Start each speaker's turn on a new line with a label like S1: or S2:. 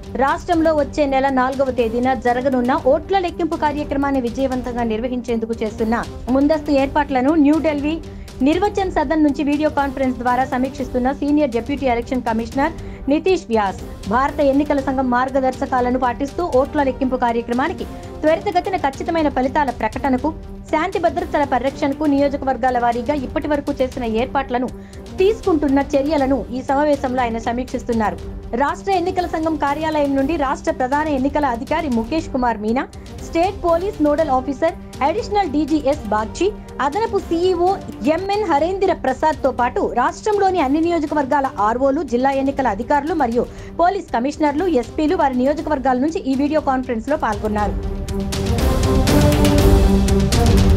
S1: రాష్ట్రంలో వచ్చే నెల నాలుగవ తేదీన జరగనున్న ఓట్ల లెక్కింపు కార్యక్రమాన్ని విజయవంతంగా నిర్వహించేందుకు చేస్తున్న ముందస్తు ఏర్పాట్లను న్యూఢిల్లీ నిర్వచన్ సదన్ నుంచి వీడియో కాన్ఫరెన్స్ ద్వారా సమీక్షిస్తున్న senior deputy election commissioner Nitish Vyas భారత ఎన్నికల సంఘం మార్గదర్శకాలను పాటిస్తూ ఓట్ల లెక్కింపు కార్యక్రమానికి త్వరితగతిన ఖచ్చితమైన ఫలితాల ప్రకటనకు శాంతి భద్రతల పరిరక్షణకు నియోజకవర్గాల వారీగా ఇప్పటి వరకు చేసిన ఏర్పాట్లను తీసుకుంటున్న చర్యలను ఈ సమావేశంలో ఆయన సమీక్షిస్తున్నారు రాష్ట్ర ఎన్నికల సంఘం కార్యాలయం నుండి రాష్ట్ర ప్రధాన ఎన్నికల అధికారి Mukesh Kumar Meena state police nodal officer additional DGs Bagchi అదనపు సీఈఓ ఎంఎన్ హరేంద్ర ప్రసాద్ తో పాటు రాష్ట్రంలోని అన్ని నియోజకవర్గాల ఆర్ఓలు జిల్లా ఎన్నికల అధికారులు మరియు పోలీస్ కమిషనర్లు ఎస్పీలు వారి నియోజకవర్గాల నుంచి ఈ వీడియో కాన్ఫరెన్స్ లో పాల్గొన్నారు